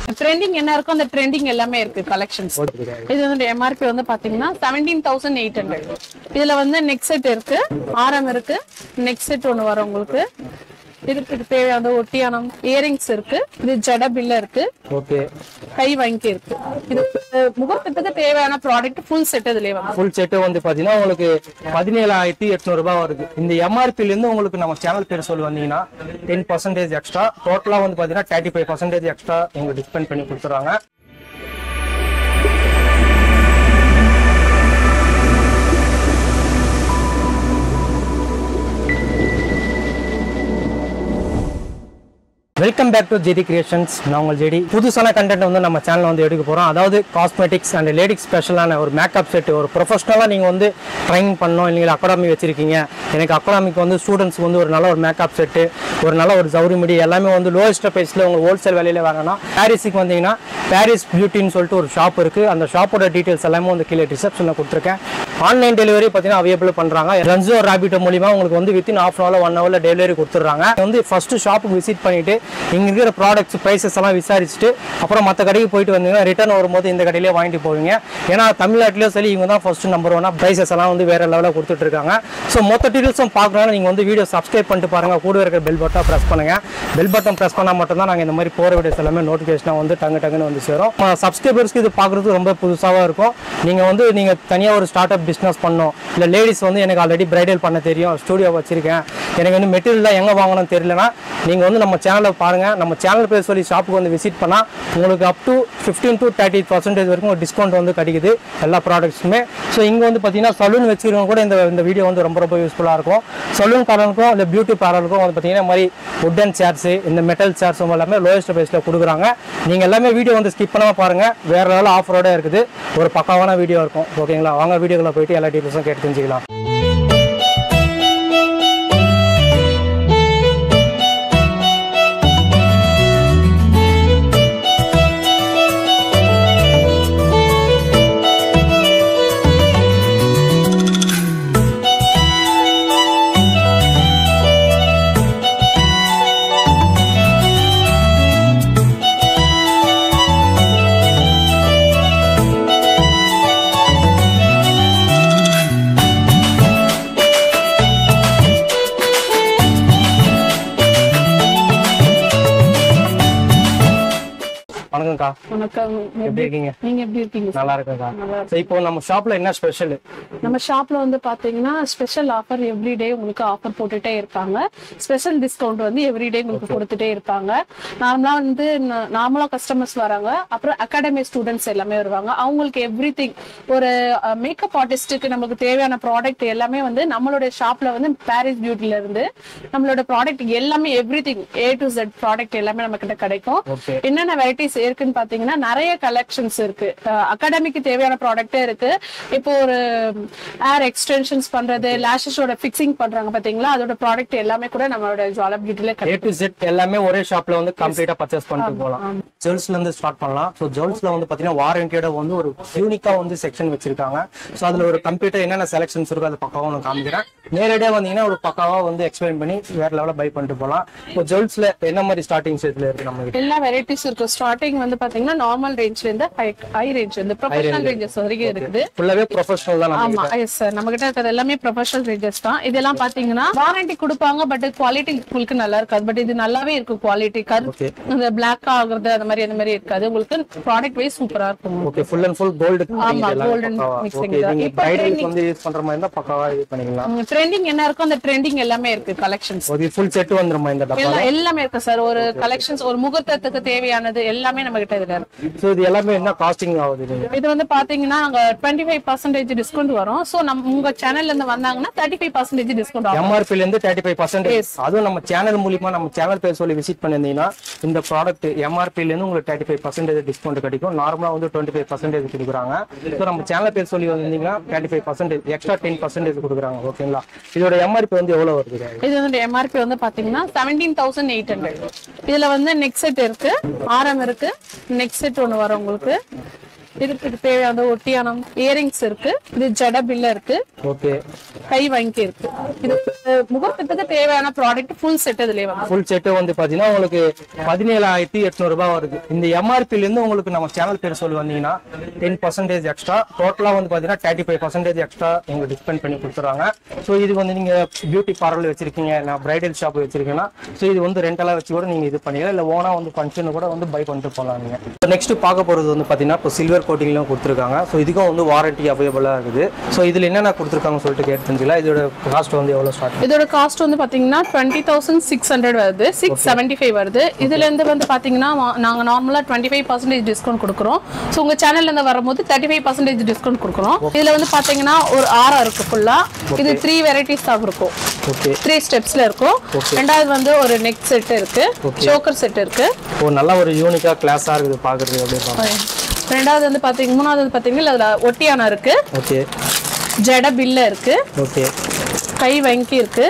Trending என்ன இருக்கோ அந்த ட்ரெண்டிங் எல்லாமே இருக்கு கலெக்ஷன்ஸ் இது வந்து எம்ஆர்பி வந்து பாத்தீங்கன்னா செவன்டீன் தௌசண்ட் எயிட் ஹண்ட்ரட் இதுல வந்து நெக் செட் இருக்கு ஆரம் இருக்கு நெக் செட் ஒண்ணு வரும் உங்களுக்கு இதுக்கு தேவையான ஒட்டியானம் இயரிங்ஸ் இருக்கு இது ஜட பில்ல இருக்கு ஓகே கை வாங்கி இருக்கு இது அஹ், முகூர்த்தத்துக்கு தேவையான ப்ராடக்ட் ஃபுல் செட் இதுலயே வந்து ஃபுல் செட்டு வந்து பாத்தீங்கன்னா உங்களுக்கு பதினேழாயிரத்தி எட்நூறு ரூபாய் வருது இந்த எம்ஆர்பில இருந்து உங்களுக்கு நம்ம சேனல் பேர் சொல்லி வந்தீங்கன்னா டென் பர்சன்டேஜ் எக்ஸ்ட்ரா டோட்டலா வந்து பாத்தீங்கன்னா தேர்ட்டி ஃபைவ் பர்சன்டேஜ் எக்ஸ்ட்ரா உங்களுக்கு டிஸ்பெண்ட் பண்ணி கொடுத்துறாங்க welcome back to JD creations நான் உங்கள் ஜெடி புதுசான கண்டென்ட் வந்து நம்ம சேனல் வந்து எடுக்க போகிறோம் அதாவது காஸ்மெட்டிக்ஸ் அண்ட் லேடிஸ் ஸ்பெஷலான ஒரு மேக்கப் செட் ஒரு ப்ரொஃபஷனலாக நீங்கள் வந்து ட்ரைன் பண்ணணும் இல்லை அகாடமி வச்சிருக்கீங்க எனக்கு அகாடமிக்கு வந்து ஸ்டூடெண்ட்ஸ்க்கு வந்து ஒரு நல்ல ஒரு மேக்கப் செட்டு ஒரு நல்ல ஒரு ஜவுரி முடி எல்லாமே வந்து லோயஸ்ட் ப்ரைஸில் உங்களுக்கு ஹோல்சேல் விலையில வாங்கினா பாரிஸுக்கு வந்தீங்கன்னா பாரிஸ் பியூட்டின்னு சொல்லிட்டு ஒரு ஷாப் இருக்குது அந்த ஷாப்போட டீட்டெயில்ஸ் எல்லாமே வந்து கீழே ரிசப்ஷனில் கொடுத்துருக்கேன் ஆன்லைன் டெலிவரி பார்த்தீங்கன்னா அவைலபிள் பண்ணுறாங்க ரன்சோ ராபிட்டோ மூலிமா உங்களுக்கு வந்து within half an hour one ஹவரில் டெலிவரி கொடுத்துட்றாங்க வந்து ஃபர்ஸ்ட் ஷாப்புக்கு விசிட் பண்ணிட்டு இங்கே இருக்கிற ப்ராடக்ட்ஸ் ப்ரைஸஸ் எல்லாம் விசாரிச்சுட்டு அப்புறம் மற்ற கடைக்கு போயிட்டு வந்தீங்கன்னா ரிட்டர்ன் வரும்போது இந்த கடையிலே வாங்கிட்டு போவீங்க ஏன்னா தமிழ்நாட்டிலேயும் சரி இவங்க தான் ஃபர்ஸ்ட் நம்பர் ஒன்னா ப்ரைஸஸ் எல்லாம் வந்து வேற லெவலில் கொடுத்துட்டு இருக்காங்க ஸோ மொத்த டீட்டெயில்ஸும் பார்க்கணும்னா நீங்கள் வந்து வீடியோ சப்ஸ்கிரைப் பண்ணிட்டு பாருங்க கூட இருக்கிற பெல் பட்டன் ப்ரெஸ் பண்ணுங்க பெல் பட்டன் ப்ரெஸ் பண்ணால் மட்டும்தான் நாங்கள் இந்த மாதிரி போகிற வீடியோஸ் எல்லாமே நோட்டிஃபிகேஷனாக வந்து டங்கு டங்குன்னு வந்து சேரும் சப்ஸ்கிரைபர்ஸ்க்கு இது பார்க்குறது ரொம்ப புதுசாக இருக்கும் நீங்கள் வந்து நீங்கள் தனியாக ஒரு ஸ்டார்ட் அப் பிஸ்னஸ் பண்ணணும் இல்லை லேடிஸ் வந்து எனக்கு ஆல்ரெடி பிரைடல் பண்ண தெரியும் ஸ்டூடியோ வச்சிருக்கேன் எனக்கு வந்து மெட்டீரியல்லாம் எங்கே வாங்கணும்னு தெரியலனா நீங்கள் வந்து நம்ம சேனலை பாருங்கள் நம்ம சேனல் பேர் சொல்லி ஷாப்புக்கு வந்து விசிட் பண்ணால் உங்களுக்கு up to fifteen to thirty percentage வரைக்கும் ஒரு டிஸ்கவுண்ட் வந்து கிடைக்குது எல்லா ப்ராடக்ட்ஸுமே ஸோ இங்கே வந்து பார்த்தீங்கன்னா சலூன் வச்சுக்கிறவங்க கூட இந்த இந்த வீடியோ வந்து ரொம்ப ரொம்ப யூஸ்ஃபுல்லாக இருக்கும் சலூன் காரனுக்கும் இல்லை பியூட்டி பார்லருக்கும் வந்து பார்த்தீங்கன்னா இந்த மாதிரி உட்டன் சேர்ஸு இந்த மெட்டல் சேர்ஸ் எல்லாமே லோயஸ்ட் ப்ரைஸில் கொடுக்குறாங்க நீங்கள் எல்லாமே வீடியோ வந்து ஸ்கிப் பண்ணாமல் பாருங்கள் வேறு லெவலில் ஆஃபரோட இருக்குது ஒரு பக்காவான வீடியோ இருக்கும் ஓகேங்களா வாங்க வீடியோக்குள்ள போயிட்டு எல்லா டீட்டெயில்ஸும் கேட்டு தெரிஞ்சுக்கலாம் வணக்கம்க்கா வணக்கம் எப்படி இருக்கீங்க நீங்க எப்படி இருக்கீங்க நல்லா இருக்குங்கக்கா ஸோ இப்போ நம்ம ஷாப்பில் என்ன ஸ்பெஷல் நம்ம ஷாப்ல வந்து பாத்தீங்கன்னா ஸ்பெஷல் ஆஃபர் எவ்ரிடே உங்களுக்கு ஆஃபர் போட்டுட்டே இருப்பாங்க ஸ்பெஷல் டிஸ்கவுண்ட் வந்து எவ்ரிடே உங்களுக்கு கொடுத்துட்டே இருப்பாங்க நார்மலா வந்து நார்மலா கஸ்டமர்ஸ் வராங்க அப்புறம் அகாடமி ஸ்டூடெண்ட்ஸ் எல்லாமே வருவாங்க அவங்களுக்கு எவ்ரி ஒரு மேக்கப் ஆர்டிஸ்ட்டுக்கு நமக்கு தேவையான ப்ராடக்ட் எல்லாமே வந்து நம்மளுடைய ஷாப்ல வந்து பாரிஸ் பியூட்டில இருந்து நம்மளோட ப்ராடக்ட் எல்லாமே everything A to Z product எல்லாமே நம்ம கிட்ட கிடைக்கும் ஓகே என்னென்ன வெரைட்டிஸ் இருக்குன்னு பாத்தீங்கன்னா நிறைய கலெக்ஷன்ஸ் இருக்கு அகாடமிக்கு தேவையான ப்ராடக்ட்டே இருக்கு இப்போ ஒரு ஏர் எக்ஸ்டென்ஷன்ஸ் பண்றது லேஷஸோட ஃபிக்ஸிங் பண்றாங்க பாத்தீங்களா அதோட ப்ராடக்ட் எல்லாமே கூட நம்மளோட ஜுவல்லர் பியூட்டில ஏ டு செட் எல்லாமே ஒரே ஷாப்ல வந்து கம்ப்ளீட்டா பர்ச்சேஸ் பண்ணிட்டு போகலாம் ஜுவல்ஸ்ல இருந்து ஸ்டார்ட் பண்ணலாம் ஸோ ஜுவல்ஸ்ல வந்து பாத்தீங்கன்னா வாரண்டியோட வந்து ஒரு யூனிக்கா வந்து செக்ஷன் வச்சிருக்காங்க ஸோ அதுல ஒரு கம்ப்யூட்டர் என்னென்ன செலக்ஷன்ஸ் இருக்கோ அது பக்காவா நான் காமிக்கிறேன் நேரடியா வந்தீங்கன்னா ஒரு பக்காவா வந்து எக்ஸ்பிளைன் பண்ணி வேற லெவலில் பை பண்ணிட்டு போகலாம் இப்போ ஜுவல்ஸ்ல என்ன மாதிரி ஸ்டார்டிங் ஸ்டேஜ்ல இருக்கு நம்ம கிட்ட எல்லா வெரைட்டிஸ் இருக்கு ஸ்டார்டிங் வந்து பாத்தீங்கன்னா நார்மல் ரேஞ்ச்ல இருந்து ஹை ரேஞ்ச் வந்து ப்ரொஃபஷனல் ரேஞ்சஸ் வரைக்கும் இருக்குது ஃபுல்லாவே ப்ரொஃபஷனல் தான் நம்ம ஆமா எஸ் சார் நம்ம கிட்ட இருக்கிறது எல்லாமே ப்ரொஃபஷனல் ரேஞ்சஸ் தான் இதெல்லாம் பாத்தீங்கன்னா வாரண்டி கொடுப்பாங்க பட் குவாலிட்டி உங்களுக்கு நல்லா இருக்காது பட் இது நல்லாவே இருக்கும் குவாலிட்டி கரு Okay. இந்த பிளாக் ஆகுறது அந்த மாதிரி அந்த மாதிரி இருக்காது உங்களுக்கு ப்ராடக்ட் வைஸ் சூப்பரா இருக்கும் okay full and full gold ஆமா, golden mixing ஓகே தான். நீங்க இப்ப பிரைடலுக்கு trending- வந்து யூஸ் பண்ற மாதிரி இருந்தா பக்காவா இது பண்ணிக்கலாம் ட்ரெண்டிங் என்ன இருக்கோ அந்த ட்ரெண்டிங் எல்லாமே இருக்கு கலெக்ஷன்ஸ் ஒரு ஃபுல் செட் வந்துருமா இந்த டப்பா எல்லாம் எல்லாமே இருக்கு சார் ஒரு கலெக்ஷன்ஸ் ஒரு முகூர்த்தத்துக்கு தேவையானது எல்லாமே நம்ம கிட்ட இதுல இருக்கு ஸோ இது எல்லாமே என்ன காஸ்டிங் ஆகுது நீங்க இது வந்து பாத்தீங்கன்னா நாங்க டுவெண்ட்டி ஃபைவ் பர்சன்டேஜ் டிஸ்கவுண்ட் வரும் சோ நம்ம உங்க சேனல்ல இருந்து வந்தாங்கன்னா தேர்ட்டி ஃபைவ் பர்சன்டேஜ் டிஸ்கவுண்ட் ஆகும் எம்ஆர்பில இருந்து தேர்ட்டி ஃபைவ் பர்சன்டேஜ் அதுவும் நம்ம சேனல் மூலியமா நம்ம சேனல் பேர் சொல்லி விசிட் பண்ணிருந்தீங்கன்னா இந்த ப்ராடக்ட் எம்ஆர்பில இருந்து உங்களுக்கு தேர்ட்டி ஃபைவ் பர்சன்டேஜ் டிஸ்கவுண்ட் கிடைக்கும் நார்மலா வந்து டுவெண்ட்டி ஃபைவ் பர்சன்டேஜ் கொடுக்குறாங்க ஸோ நம்ம சேனல் பேர் சொல்லி வந்தீங்கன்னா thirty five percentage extra ten percentage கொடுக்குறாங்க ஓகேங்களா இதோட எம்ஆர்பி வந்து எவ்வளவு வருது இது வந்து எம்ஆர்பி வந்து பாத்தீங்கன்னா செவன்டீன் தௌசண்ட் எயிட் ஹண்ட்ரட் இதுல வந்து நெக் செட் இருக்கு ஆரம் இருக்கு நெக் செட் ஒண்ணு வரும் உங்களுக்கு இதுக்கு தேவையான ஒட்டியானம் இயரிங்ஸ் இருக்கு இது ஜட பில்ல இருக்கு ஓகே கை வாங்கி இருக்கு இது அஹ், முகூர்த்தத்துக்கு தேவையான ப்ராடக்ட் ஃபுல் செட் இதுலயே வந்து ஃபுல் செட்டு வந்து பாத்தீங்கன்னா உங்களுக்கு பதினேழாயிரத்தி எட்நூறு ரூபாய் வருது இந்த எம்ஆர்பில இருந்து உங்களுக்கு நம்ம சேனல் பேர் சொல்லி வந்தீங்கன்னா டென் பர்சன்டேஜ் எக்ஸ்ட்ரா டோட்டலா வந்து பாத்தீங்கன்னா தேர்ட்டி ஃபைவ் பர்சன்டேஜ் எக்ஸ்ட்ரா எங்க டிஸ்பெண்ட் பண்ணி கொடுத்துறாங்க ஸோ இது வந்து நீங்க பியூட்டி பார்லர் வச்சிருக்கீங்க நான் பிரைடல் ஷாப் வச்சிருக்கீங்கன்னா ஸோ இது வந்து ரெண்டலா வச்சு கூட நீங்க இது பண்ணிக்கலாம் இல்ல ஓனா வந்து ஃபங்க்ஷன் கூட வந்து பை பண்ணிட்டு போகலாம் நீங்க நெக்ஸ்ட் பார்க்க போறது வந்து பாத்தீங்கன்னா இப்போ சில்வர் கோட்டிங்லாம் கொடுத்துருக்காங்க ஸோ இதுக்கும் வந்து வாரண்டி அவைலபிளா இருக்குது ஸோ இதுல என்னென்ன கொடுத்துருக்காங்கன்னு சொல்லிட்டு கேட்டு தெரிஞ்சுக்கலாம் இதோட காஸ்ட் வந்து எவ்வளவு ஸ்டார்ட் இதோட காஸ்ட் வந்து பாத்தீங்கன்னா டுவெண்ட்டி தௌசண்ட் சிக்ஸ் ஹண்ட்ரட் வருது சிக்ஸ் செவன்டி ஃபைவ் வருது இதுல இருந்து வந்து பாத்தீங்கன்னா வா- நாங்க நார்மலா டுவெண்ட்டி ஃபைவ் பர்சன்டேஜ் டிஸ்கவுண்ட் கொடுக்குறோம் ஸோ உங்க சேனல்ல இருந்து வரும்போது தேர்ட்டி ஃபைவ் பர்சன்டேஜ் டிஸ்கவுண்ட் கொடுக்குறோம் இதுல வந்து பாத்தீங்கன்னா ஒரு ஆரா இருக்கு ஃபுல்லா இது த்ரீ வெரைட்டிஸ் தான் இருக்கும் ஓகே த்ரீ ஸ்டெப்ஸ்ல இருக்கும் ரெண்டாவது வந்து ஒரு நெக் செட் இருக்கு சோக்கர் செட் இருக்கு ஒரு நல்ல ஒரு யூனிக்கா கிளாஸா இருக்குது பாக்குறதுக்கு அப்படியே பார்க்கலாம். ரெண்டாவது வந்து பாத்தீங்க மூணாவது வந்து பாத்தீங்கன்னா அதுல ஒட்டியானம் இருக்கு ஓகே ஜட பில்ல இருக்கு ஓகே கை வங்கி இருக்கு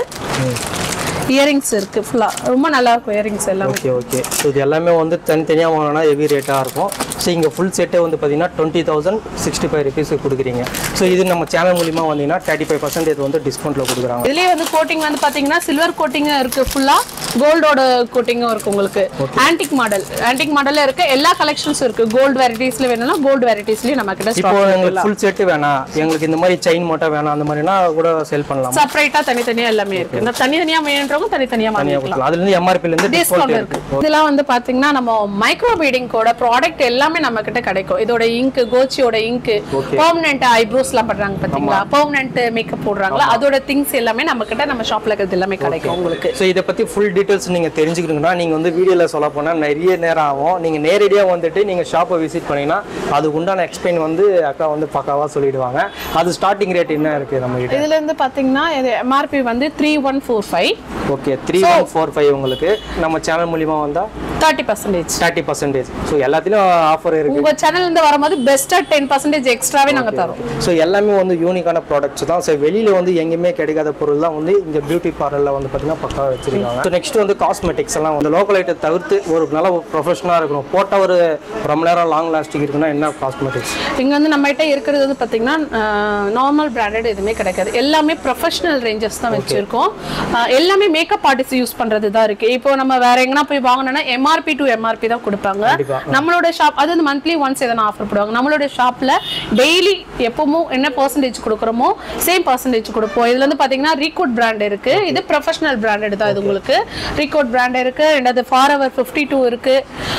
இயரிங்ஸ் இருக்கு ஃபுல்லா ரொம்ப நல்லா இருக்கும் இயரிங்ஸ் எல்லாமே ஓகே ஓகே ஸோ இது எல்லாமே வந்து தனித்தனியாக வாங்கினா ஹெவி ரேட்டாக இருக்கும் ஸோ இங்கே ஃபுல் செட்டே வந்து பார்த்தீங்கன்னா டுவெண்ட்டி தௌசண்ட் சிக்ஸ்டி ஃபைவ் ருபீஸுக்கு கொடுக்குறீங்க ஸோ இது நம்ம சேனல் மூலிமா வந்தீங்கன்னா தேர்ட்டி ஃபைவ் பர்சன்டேஜ் வந்து டிஸ்கவுண்ட்டில் கொடுக்குறாங்க இதுலயே வந்து கோட்டிங் வந்து பாத்தீங்கன்னா சில்வர் கோட்டிங் இருக்கு ஃபுல்லா கோல்டோட கோட்டிங்கும் இருக்கு உங்களுக்கு ஆன்டிக் மாடல் ஆன்டிக் மாடல்ல இருக்கு எல்லா கலெக்ஷன்ஸும் இருக்கு கோல்டு வெரைட்டிஸ்ல வேணும்னா கோல்டு வெரைட்டிஸ்லயும் நம்ம கிட்ட இப்போ எங்களுக்கு ஃபுல் செட்டு வேணாம் எங்களுக்கு இந்த மாதிரி செயின் மட்டும் வேணாம் அந்த மாதிரினா கூட சேல் பண்ணலாம் செப்பரேட்டா தனித்தனியா எல்லாமே இருக்கு இந்த தனித்தனியா வேணுன்றவங்க தனித்தனியா வாங்கிக்கலாம் கொடுக்கலாம் அதுலேருந்து எம்ஆர்பிலேருந்து டிஸ்கவுண்ட் டிஸ்கவுண்ட் இருக்கு இதெல்லாம் வந்து பாத்தீங்கன்னா நம்ம மைக்ரோ பீடிங்கோட ப்ராடக்ட் எல்லாமே நம்ம கிட்ட கிடைக்கும் இதோட இங்க் கோச்சியோட இங்க் பெர்மனன்ட் ஐப்ரோஸ் எல்லாம் பண்றாங்க பாத்தீங்களா பெர்மனன்ட் மேக்கப் போடுறாங்களா அதோட திங்ஸ் எல்லாமே நம்ம கிட்ட நம்ம ஷாப்ல இருக்கிறது எல்லாமே கிடைக்கும் உங்களுக்கு ஸோ இதை பற்றி ஃபுல் டீட்டெயில்ஸ் நீங்கள் தெரிஞ்சுக்கணுங்கன்னா நீங்கள் வந்து வீடியோவில் சொல்ல போனால் நிறைய நேரம் ஆகும் நீங்கள் நேரடியாக வந்துட்டு நீங்கள் ஷாப்பை விசிட் பண்ணீங்கன்னா அதுக்கு உண்டான எக்ஸ்பிளைன் வந்து அக்கா வந்து பக்காவாக சொல்லிடுவாங்க அது ஸ்டார்டிங் ரேட் என்ன இருக்குது நம்ம கிட்ட இதுல இருந்து பாத்தீங்கன்னா இது எம்ஆர்பி வந்து three one four five okay three one four five உங்களுக்கு நம்ம சேனல் மூலிமா வந்தால் thirty percentage thirty percentage so எல்லாத்துலேயும் ஆஃபர் இருக்குது உங்க சேனல்ல இருந்து வரும்போது பெஸ்டா டென் பர்சன்டேஜ் எக்ஸ்ட்ராவே நாங்க தரோம் ஸோ எல்லாமே வந்து யூனிக்கான ப்ராடக்ட்ஸ் தான் ஸோ வெளியில் வந்து எங்கேயுமே கிடைக்காத பொருள் தான் வந்து இங்கே பியூட்டி பார்லரில் வந்து பார்த்தீங்கன்னா பக்காவாக வச்சிருக்காங்க ஸோ நெக்ஸ்ட் வந்து காஸ்மெட்டிக்ஸ் எல்லாம் வந்து லோக்கல் ஐட்டத்தை தவிர்த்து ஒரு நல்ல ப்ரொஃபஷனலாக இருக்கணும் போட்ட ஒரு ரொம்ப நேரம் லாங் லாஸ்டிங் இருக்குன்னா என்ன காஸ்மெட்டிக்ஸ் இங்க வந்து நம்ம கிட்ட இருக்கிறது வந்து பாத்தீங்கன்னா நார்மல் பிராண்டட் எதுவுமே கிடைக்காது எல்லாமே ப்ரொஃபஷனல் ரேஞ்சஸ் தான் வச்சிருக்கோம் அஹ், எல்லாமே மேக்கப் ஆர்டிஸ்ட் யூஸ் பண்றது தான் இருக்கு இப்போ நம்ம வேற எங்கனா போய் வாங்கினோம்னா எம்ஆர்பி டு எம்ஆர்பி தான் கொடுப்பாங்க கண்டிப்பா. நம்மளோட ஷாப் அது வந்து மந்த்லி ஒன்ஸ் எதனா ஆஃபர் போடுவாங்க நம்மளோட ஷாப்ல டெய்லி எப்பவும் என்ன பர்சன்டேஜ் கொடுக்குறோமோ சேம் பர்சன்டேஜ் கொடுப்போம் இதுல வந்து பாத்தீங்கன்னா ரீகோட் பிராண்ட் இருக்கு இது ப்ரொஃபஷனல் பிராண்டட் தான் இது உங்களுக்கு ரீகோட் பிராண்ட் இருக்கு ரெண்டாவது ஃபார் அவர் ஃபிஃப்டி டூ இருக்கு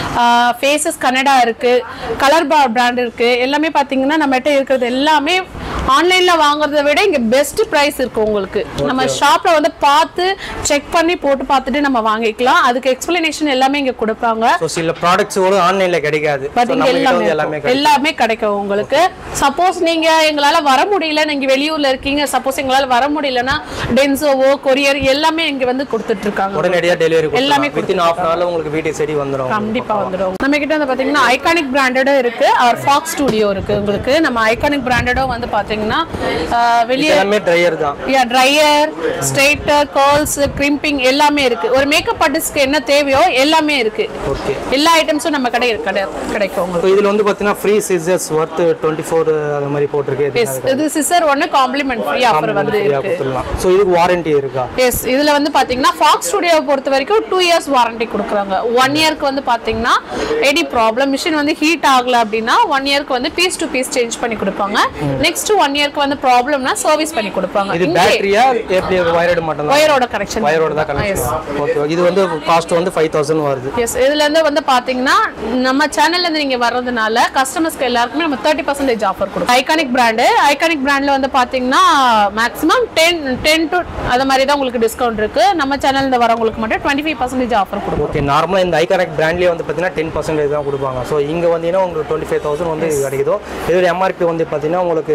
ஃபேஸஸ் கனடா இருக்கு கலர் பா பிராண்ட் இருக்கு எல்லாமே பாத்தீங்கன்னா நம்ம கிட்ட இருக்கிறது எல்லாமே ஆன்லைன்ல வாங்குறத விட இங்க பெஸ்ட் பிரைஸ் இருக்கு உங்களுக்கு நம்ம ஷாப்ல வந்து பார்த்து செக் பண்ணி போட்டு பார்த்துட்டு நம்ம வாங்கிக்கலாம் அதுக்கு எக்ஸ்பிளனேஷன் எல்லாமே இங்க கொடுப்பாங்க ஸோ சில ப்ராடக்ட்ஸ் கூட ஆன்லைனில் கிடைக்காது So, பட் இங்க நம்ம கிட்ட எல்லாமே வந்து எல்லாமே இருக்கும். எல்லாமே கிடைக்கும் உங்களுக்கு சப்போஸ் நீங்க எங்களால வர முடியல நீங்க வெளியூர்ல இருக்கீங்க சப்போஸ் எங்களால வர முடியலன்னா டென்சோவோ கொரியர் எல்லாமே இங்க வந்து கொடுத்துட்டு இருக்காங்க உடனடியாக டெலிவரி எல்லாமே வித்தின் ஹாஃப் அன் ஹவரில் உங்களுக்கு வீட்டுக்கு சரி வந்துடும் கண்டிப்பா வந்துடும் நம்ம கிட்ட வந்து பாத்தீங்கன்னா ஐகானிக் பிராண்டடும் இருக்கு அவர் ஃபாக்ஸ் ஸ்டுடியோ இருக்கு உங்களுக்கு நம்ம ஐகானிக் பிராண்டடும் வந்து பாத்தீங்கன்னா ஆஹ், வெளியே எல்லாமே ட்ரையர் தான் ட்ரையர் ஸ்ட்ரைட்டர் கர்ல்ஸ் கிரிம்பிங் எல்லாமே இருக்கு ஒரு மேக்கப் ஆர்டிஸ்ட்க்கு என்ன தேவையோ எல்லாமே இருக்கு ஓகே எல்லா ஐட்டம்ஸும் நம்ம கடை கடை- கிடைக்கும் உங்களுக்கு ஸோ இதில் வந்து பார்த்தீங்கன்னா free scissors worth twenty four அது மாதிரி போட்டிருக்கு Yes, இது சிசர் ஒன்னு காம்ப்ளிமெண்ட் ஃப்ரீ ஆஃபர் வந்து ஃப்ரீயாக இருக்கு கொடுத்துடலாம் ஸோ இதுக்கு வாரண்டி இருக்கா எஸ் இதுல வந்து பாத்தீங்கன்னா ஃபாக்ஸ் ஸ்டுடியோவை பொறுத்த வரைக்கும் டூ இயர்ஸ் வாரண்டி கொடுக்குறாங்க ஒன் இயர்க்கு வந்து பாத்தீங்கன்னா எனி ப்ராப்ளம் மிஷின் வந்து ஹீட் ஆகல அப்படின்னா ஒன் இயர்க்கு வந்து பீஸ் டு பீஸ் சேஞ்ச் பண்ணி கொடுப்பாங்க நெக்ஸ்ட் ஒன் இயர்க்கு வந்து ப்ராப்ளம்னா சர்வீஸ் பண்ணி கொடுப்பாங்க இது பேட்டரியா எப்படி வயர்டு மட்டும் தான் ஒயரோட கனெக்ஷன் வயரோட தான் கனெக்ஷன் ஓகே இது வந்து காஸ்ட் வந்து ஃபைவ் தௌசண்ட் வருது எஸ் இதுல இருந்து வந்து பாத்தீங்கன்னா நம்ம சேனல்ல இருந்து நீங்க வர்றதுனால கஸ்டமர்ஸ்க்கு எல்லாருக்குமே நம்ம தேர்ட்டி பர்சன்டேஜ் ஆஃபர் கொடுக்கும் ஐகானிக் பிராண்டு ஐகானிக் பிராண்ட்ல வந்து பாத்தீங்கன்னா மேக்ஸிமம் டென் டென் டு அது மாதிரி தான் உங்களுக்கு டிஸ்கவுண்ட் இருக்கு நம்ம சேனல்ல இருந்து வரவங்களுக்கு மட்டும் டுவெண்ட்டி ஃபைவ் பர்சன்டேஜ் ஆஃபர் கொடுக்கும் ஓகே நார்மலாக இந்த ஐகானிக் பிராண்ட்லேயே வந்து பார்த்தீங்கன்னா டென் பர்சன்டேஜ் தான் கொடுப்பாங்க ஸோ இங்கே வந்தீங்கன்னா உங்களுக்கு டுவெண்ட்டி ஃபைவ் தௌசண்ட் வந்து இது கிடைக்குதோ இதோட எம்ஆர்பி வந்து பார்த்தீங்கன்னா உங்களுக்கு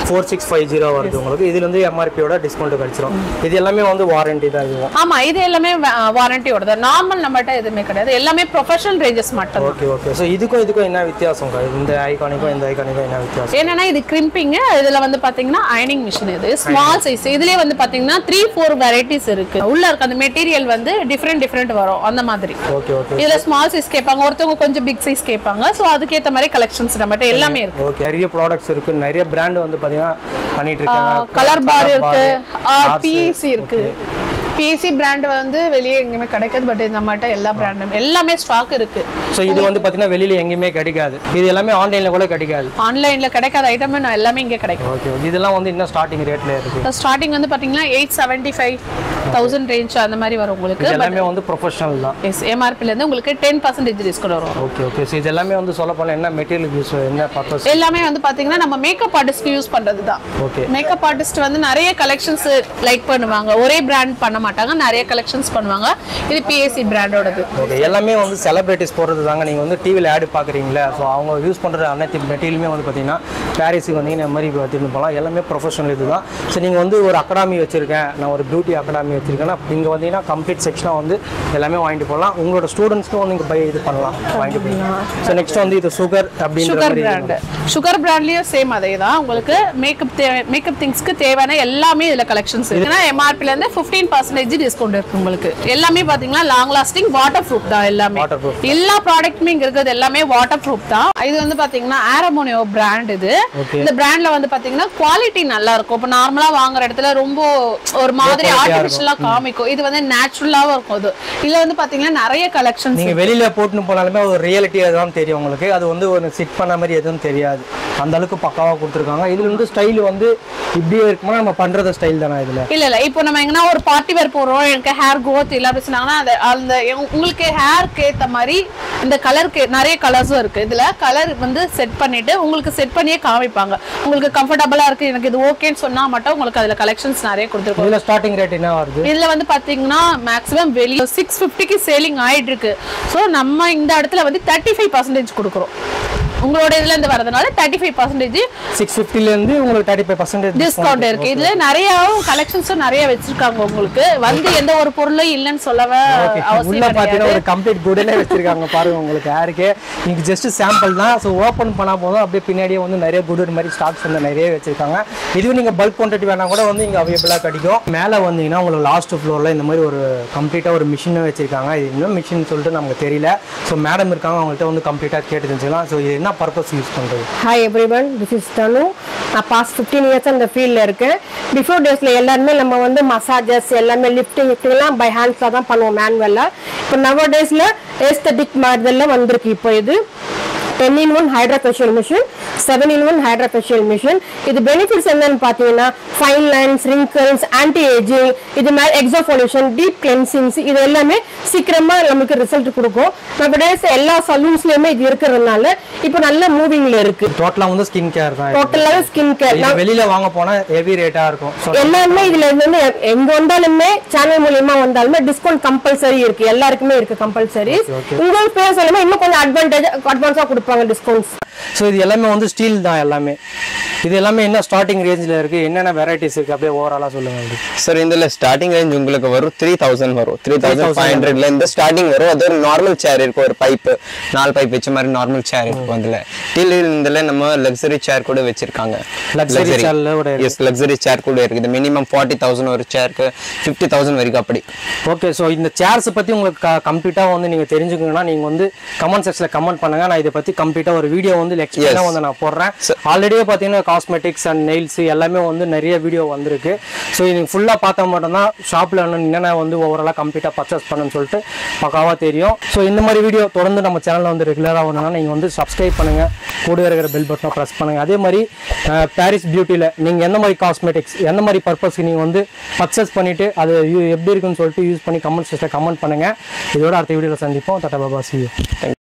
ஃபோர் சிக்ஸ் ஃபைவ் ஜீரோ வருது உங்களுக்கு இதுல இருந்து எம்ஆர்பியோட டிஸ்கவுண்ட் கிடைச்சிரும் இது எல்லாமே வந்து வாரண்டி தான் இதுவும் ஆமா இது எல்லாமே வாரண்டியோட தான் நார்மல் நம்மகிட்ட எதுவுமே கிடையாது எல்லாமே ப்ரொஃபஷனல் ரேஞ்சஸ் மட்டும் ஓகே ஓகே ஸோ இதுக்கும் இதுக்கும் என்ன வித்தியாசம் இந்த ஐகானிக்கும் இந்த ஐகானிக்கும் என்ன வித்தியாசம் என்னன்னா இது கிரிம்பிங் இதுல வந்து பாத்தீங்கன்னா அயனிங் மிஷின் இது ஸ்மால் சைஸ் இதுலயே வந்து பாத்தீங்கன்னா த்ரீ ஃபோர் வெரைட்டிஸ் இருக்கு உள்ள இருக்க அந்த மெட்டீரியல் வந்து டிஃப்ரெண்ட் டிஃப்ரெண்ட் வரும் அந்த மாதிரி ஓகே ஓகே இதுல ஸ்மால் சைஸ் கேட்பாங்க ஒருத்தவங்க கொஞ்சம் பிக் சைஸ் கேட்பாங்க சோ அதுக்கேத்த மாதிரி கலெக்ஷன்ஸ் நம்மகிட்ட எல்லாமே இருக்கு ஓகே நிறைய ப்ராடக்ட்ஸ் இருக்கு நிறைய பிராண்ட் வந்து பாத்தீங்கன்னா பண்ணிட்டு இருக்காங்க கலர் பார் இருக்கு Cars, பிசி இருக்கு பிசி பிராண்ட் வந்து வெளியே எங்கேயுமே கிடைக்காது பட் நம்மகிட்ட எல்லா பிராண்டும் எல்லாமே ஸ்டாக் இருக்கு ஸோ இது வந்து பாத்தீங்கன்னா வெளியில எங்கேயுமே கிடைக்காது இது எல்லாமே ஆன்லைன்ல கூட கிடைக்காது ஆன்லைன்ல கிடைக்காத ஐட்டம் நான் எல்லாமே இங்க கிடைக்கும் ஓகே ஓகே இதெல்லாம் வந்து என்ன ஸ்டார்டிங் ரேட்ல இருக்கு ஸ்டார்டிங் வந்து பாத்தீங்கன்னா eight seventy five thousand range அந்த மாதிரி வரும் உங்களுக்கு இது எல்லாமே வந்து ப்ரொஃபஷனல் தான் எஸ் எம்ஆர்பில இருந்து உங்களுக்கு டென் பர்சன்டேஜ் டிஸ்கவுண்ட் வரும் ஓகே ஓகே ஸோ இது எல்லாமே வந்து சொல்ல போனால் என்ன மெட்டீரியல் யூஸ் என்ன பர்பஸ் எல்லாமே வந்து பாத்தீங்கன்னா நம்ம மேக்கப் ஆர்டிஸ்ட்க்கு யூஸ் பண்றது தான் ஓகே மேக்கப் ஆர்டிஸ்ட் வந்து நிறைய கலெக்ஷன்ஸ் லைக் பண்ணுவாங்க ஒரே பிராண்ட் பண்ண மாட்டாங்க நிறைய கலெக்ஷன்ஸ் பண்ணுவாங்க இது பிஎஸ்சி பிராண்டோடது ஓகே எல்லாமே வந்து செலிபிரிட்டிஸ் போடுறது தாங்க நீங்கள் வந்து டிவியில் ஆடு பார்க்குறீங்களா ஸோ அவங்க யூஸ் பண்ணுற அனைத்து மெட்டீரியலுமே வந்து பார்த்தீங்கன்னா பாரிஸுக்கு வந்தீங்கன்னா இந்த மாதிரி எடுத்துகிட்டு போகலாம் எல்லாமே ப்ரொஃபஷனல் இது தான் ஸோ நீங்கள் வந்து ஒரு அகாடமி வச்சுருக்கேன் நான் ஒரு பியூட்டி அகாடமி வச்சுருக்கேன்னா இங்கே வந்தீங்கன்னா கம்ப்ளீட் செக்ஷனாக வந்து எல்லாமே வாங்கிட்டு போகலாம் உங்களோட ஸ்டூடெண்ட்ஸ்க்கும் வந்து நீங்கள் பை இது பண்ணலாம் வாங்கிட்டு போகலாம் ஸோ நெக்ஸ்ட் வந்து இது சுகர் அப்படின்ற சுகர் மாதிரி பிராண்ட் சுகர் பிராண்ட்லயும் சேம் அதே தான் உங்களுக்கு மேக்கப் தேவை மேக்கப் திங்ஸ்க்கு தேவையான எல்லாமே இதுல கலெக்ஷன்ஸ் இருக்கு ஏன்னா எம்ஆர்பில இருந்து ஃபிஃப்டீன் பர்சன்டேஜ் டிஸ்கவுண்ட் இருக்கு உங்களுக்கு எல்லாமே பாத்தீங்கன்னா லாங் லாஸ்டிங் வாட்டர் ப்ரூஃப் தான் எல்லாமே Waterproof. எல்லா ப்ராடக்ட்டுமே இங்க இருக்கிறது எல்லாமே வாட்டர் ப்ரூஃப் தான் இது வந்து பாத்தீங்கன்னா ஆரமோனியோ பிராண்ட் இது Okay. இந்த பிராண்ட்ல வந்து பாத்தீங்கன்னா குவாலிட்டி நல்லா இருக்கும் இப்போ நார்மலா வாங்குற இடத்துல ரொம்ப ஒரு மாதிரி quality-ஆ ஆர்டிபிஷியலா காமிக்கும் இது வந்து நேச்சுரலாவும் இருக்கும் இது இதுல வந்து பாத்தீங்கன்னா நிறைய கலெக்ஷன்ஸ் நீங்கள் வெளியில் போட்டுன்னு போனாலுமே ஒரு ரியாலிட்டியாக தான் தெரியும் உங்களுக்கு அது வந்து ஒரு சிட் பண்ண மாதிரி எதுவும் தெரியாது அந்த அளவுக்கு பக்காவாக கொடுத்துருக்காங்க இதுல வந்து ஸ்டைல் வந்து இப்படியே இருக்குமா நம்ம பண்ணுறது ஸ்டைல் தானே இதில் இல்ல இல்ல இப்போ நம்ம எங்கன்னா ஒரு பார்ட்டி வேர் போறோம் எனக்கு ஹேர் growth இல்ல அப்படி சொன்னாங்கன்னா அந்த அந்த உங்க- உங்களுக்கு ஹேருக்கு ஏத்த மாதிரி இந்த கலருக்கு நிறைய கலர்ஸும் இருக்கு இதுல கலர் வந்து செட் பண்ணிட்டு உங்களுக்கு செட் பண்ணியே காமிப்பாங்க உங்களுக்கு கம்ஃபர்டபுளா இருக்கு எனக்கு இது ஓகேன்னு சொன்னா மட்டும் உங்களுக்கு அதுல கலெக்ஷன்ஸ் நிறைய கொடுத்துருக்கோம் இதில் ஸ்டார்டிங் ரேட் என்ன வருது இதுல வந்து பாத்தீங்கன்னா மேக்ஸிமம் வெளியே சிக்ஸ் ஃபிஃப்டிக்கு சேலிங் ஆயிட்டு இருக்கு ஸோ நம்ம இந்த இடத்துல வந்து தேர்ட்டி ஃபைவ் பர்சன்டேஜ் கொடுக்குறோம் உங்களோட இதுல இருந்து வரதுனால தேர்ட்டி ஃபைவ் பர்சன்டேஜ் சிக்ஸ் ஃபிஃப்டிலேருந்து உங்களுக்கு தேர்ட்டி ஃபைவ் பர்சன்டேஜ் டிஸ்கவுண்ட் இருக்கு இதுல நிறைய கலெக்ஷன்ஸும் நிறைய வச்சிருக்காங்க உங்களுக்கு வந்து எந்த ஒரு பொருளும் இல்லைன்னு சொல்லவே உள்ள அவசியம் பார்த்தீங்கன்னா கிடையாது ஒரு கம்ப்ளீட் குடலே வச்சிருக்காங்க பாருங்க உங்களுக்கு யாருக்கு இங்கே ஜஸ்ட் சாம்பிள் தான் ஸோ ஓப்பன் பண்ணா போதும் அப்படியே பின்னாடியே வந்து நிறைய குடர் மாதிரி ஸ்டாக்ஸ் வந்து நிறைய வச்சிருக்காங்க இதுவும் நீங்கள் பல்க் குவான்டிட்டி வேணா கூட வந்து இங்கே அவைலபிளாக கிடைக்கும் மேலே வந்தீங்கன்னா உங்களுக்கு லாஸ்ட் ஃப்ளோரில் இந்த மாதிரி ஒரு கம்ப்ளீட்டாக ஒரு மிஷினும் வச்சிருக்காங்க இது என்ன மிஷின் சொல்லிட்டு நமக்கு தெரியல ஸோ மேடம் இருக்காங்க அவங்கள்ட்ட வந்து கம்ப்ளீட்டாக கேட்டு தெரிஞ்சுக்கலாம் ஸோ இது என்ன பர்பஸ் யூஸ் பண்ணுறது hi everyone this is Dhanu நான் பாஸ்ட் ஃபிஃப்டீன் இயர்ஸ் அந்த ஃபீல்டில் இருக்கேன் பிஃபோர் டேஸில் எல்லாருமே நம்ம வந்து மசாஜஸ் எல்லாமே லிஃப்டிங் லிஃப்டிங்லாம் பை ஹேண்ட்ஸில் தான் பண்ணுவோம் மேனுவலில் இப்போ நவ டேஸில் ஏஸ்தட்டிக் மாடலில் வந்திருக்கு இப்போ இது ten in one hydra facial machine seven in one hydra facial machine இது பெனிஃபிட்ஸ் என்னன்னு பார்த்தீங்கன்னா fine lines wrinkles anti ageing இது மாதிரி எக்ஸோஃபோலேஷன் டீப் கிளென்சிங்ஸ் இது எல்லாமே சீக்கிரமா நமக்கு ரிசல்ட் கொடுக்கும் நம்ம டேஸ் எல்லா சலூன்ஸ்லயுமே இது இருக்கிறதுனால இப்போ நல்ல மூவிங்ல இருக்கு டோட்டலாக வந்து ஸ்கின் கேர் தான் இது. டோட்டலாவே ஸ்கின் கேர் இது வெளியில வாங்க போனா ஹெவி ரேட்டா இருக்கும் ஸோ எல்லாருமே இதுல இருந்து எங்க வந்தாலுமே சேனல் மூலியமா வந்தாலுமே டிஸ்கவுண்ட் கம்பல்சரி இருக்கு எல்லாருக்குமே இருக்கு கம்பல்சரி உங்க பேர் சொல்லுமே இன்னும் கொஞ்சம் அட்வான்டேஜ் அட்வான்ஸா கொடுப்பாங்க டிஸ்கவுண்ட்ஸ் ஸோ இது எல்லாமே வந்து ஸ்டீல் தான் எல்லாமே இது எல்லாமே என்ன ஸ்டார்டிங் ரேஞ்சில் இருக்கு என்னென்ன வெரைட்டிஸ் இருக்கு அப்படியே ஓவராலாக சொல்லுங்க அப்படி சார் இதுல ஸ்டார்டிங் ரேஞ்ச் உங்களுக்கு வரும் த்ரீ தௌசண்ட் வரும் த்ரீ தௌசண்ட் ஃபைவ் ஹண்ட்ரட்ல இருந்து ஸ்டார்டிங் வரும் அது ஒரு நார்மல் சேர் இருக்கும் ஒரு பைப் நாலு பைப் வச்ச மாதிரி நார்மல் சேர் இருக்கும் அதுல கீழே இருந்ததுல நம்ம லக்ஸரி சேர் கூட வச்சிருக்காங்க Luxury chairல கூட இருக்கு. எஸ் லக்ஸரி சேர் கூட இருக்குது மினிமம் ஃபார்ட்டி தௌசண்ட் ஒரு சேருக்கு ஃபிஃப்டி தௌசண்ட் வரைக்கும் அப்படி ஓகே ஸோ இந்த சேர்ஸ் பற்றி உங்களுக்கு கம்ப்ளீட்டாக வந்து நீங்கள் தெரிஞ்சுக்கணும்னா நீங்கள் வந்து கமெண்ட் செக்ஷனில் கமெண்ட் பண்ணுங்க நான் இதை பற்றி கம்ப்ளீட்டாக ஒரு வீடியோ வந்து எக்ஸ்பிளைனாக வந்து நான் போடுறேன் ஆல்ரெடியே பார்த்தீங்கன்னா காஸ்மெட்டிக்ஸ் அண்ட் நெயில்ஸ் எல்லாமே வந்து நிறைய வீடியோ வந்திருக்கு ஸோ இது ஃபுல்லாக பார்த்தா மட்டும்தான் ஷாப்பில் என்னென்ன வந்து ஓவராலாக கம்ப்ளீட்டாக பர்ச்சேஸ் பண்ணுன்னு சொல்லிட்டு பக்காவாக தெரியும் ஸோ இந்த மாதிரி வீடியோ தொடர்ந்து நம்ம சேனலில் வந்து ரெகுலராக வரணும்னா நீங்கள் வந்து சப்ஸ்கிரைப் பண்ணுங்கள் கூடவே இருக்கிற பெல் பட்டனை ப்ரெஸ் பண்ணுங்கள் அதே மாதிரி பாரிஸ் பியூட்டியில் நீங்கள் எந்த மாதிரி காஸ்மெட்டிக்ஸ் எந்த மாதிரி பர்பஸ்க்கு நீங்கள் வந்து பர்ச்சேஸ் பண்ணிவிட்டு அது யூ- எப்படி இருக்குன்னு சொல்லிட்டு யூஸ் பண்ணி கமெண்ட் செக்ஷனில் கமெண்ட் பண்ணுங்கள் இதோட அடுத்த வீடியோவில் சந்திப்போம் தட்டா பாபா சி